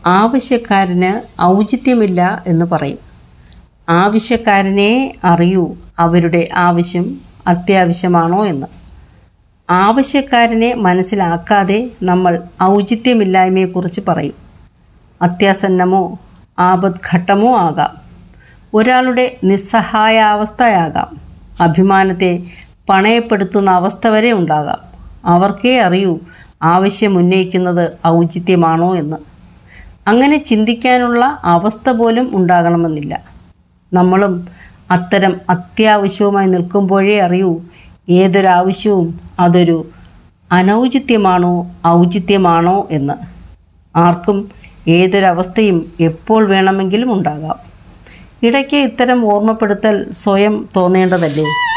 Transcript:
ആവശ്യക്കാരന് ഔചിത്യമില്ല എന്ന് പറയും ആവശ്യക്കാരനെ അറിയൂ അവരുടെ ആവശ്യം അത്യാവശ്യമാണോ എന്ന് ആവശ്യക്കാരനെ മനസ്സിലാക്കാതെ നമ്മൾ ഔചിത്യമില്ലായ്മയെക്കുറിച്ച് പറയും അത്യാസന്നമോ ആപദ്ഘട്ടമോ ആകാം ഒരാളുടെ നിസ്സഹായാവസ്ഥയാകാം അഭിമാനത്തെ പണയപ്പെടുത്തുന്ന അവസ്ഥ വരെ ഉണ്ടാകാം അവർക്കേ അറിയൂ ആവശ്യം ഉന്നയിക്കുന്നത് ഔചിത്യമാണോ എന്ന് അങ്ങനെ ചിന്തിക്കാനുള്ള അവസ്ഥ പോലും ഉണ്ടാകണമെന്നില്ല നമ്മളും അത്തരം അത്യാവശ്യവുമായി നിൽക്കുമ്പോഴേ അറിയൂ ഏതൊരാവശ്യവും അതൊരു അനൗചിത്യമാണോ ഔചിത്യമാണോ എന്ന് ആർക്കും ഏതൊരവസ്ഥയും എപ്പോൾ വേണമെങ്കിലും ഉണ്ടാകാം ഇടയ്ക്ക് ഇത്തരം ഓർമ്മപ്പെടുത്തൽ സ്വയം തോന്നേണ്ടതല്ലേ